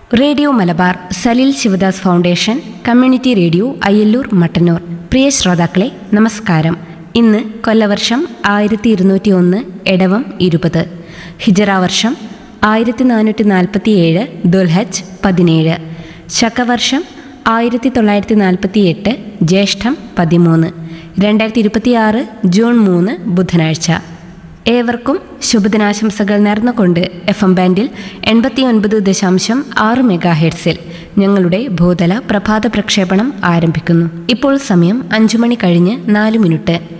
radio Malabar Salil Sivadas foundation community radio Ayyalloor Mattannur പ്രിയ ശ്രോതാക്കളെ നമസ്കാരം ഇന്ന് കൊല്ലവർഷം ആയിരത്തി ഇരുന്നൂറ്റി ഒന്ന് എടവം ഇരുപത് ഹിജറ വർഷം ആയിരത്തി നാനൂറ്റി നാൽപ്പത്തി ഏഴ് ദുൽഹജ് പതിനേഴ് ശകവർഷം ആയിരത്തി തൊള്ളായിരത്തി നാൽപ്പത്തി എട്ട് ജ്യേഷ്ഠം പതിമൂന്ന് രണ്ടായിരത്തി ഇരുപത്തിയാറ് ജൂൺ മൂന്ന് ബുധനാഴ്ച ഏവർക്കും ശുഭദിനാശംസകൾ നേർന്നുകൊണ്ട് എഫ് എം ബാൻഡിൽ എൺപത്തി ഒൻപത് ദശാംശം ആറ് മെഗാ ഹെഡ്സിൽ ഞങ്ങളുടെ ഭൂതല പ്രഭാത പ്രക്ഷേപണം ആരംഭിക്കുന്നു ഇപ്പോൾ സമയം അഞ്ചു മണി കഴിഞ്ഞ് നാല് മിനിറ്റ്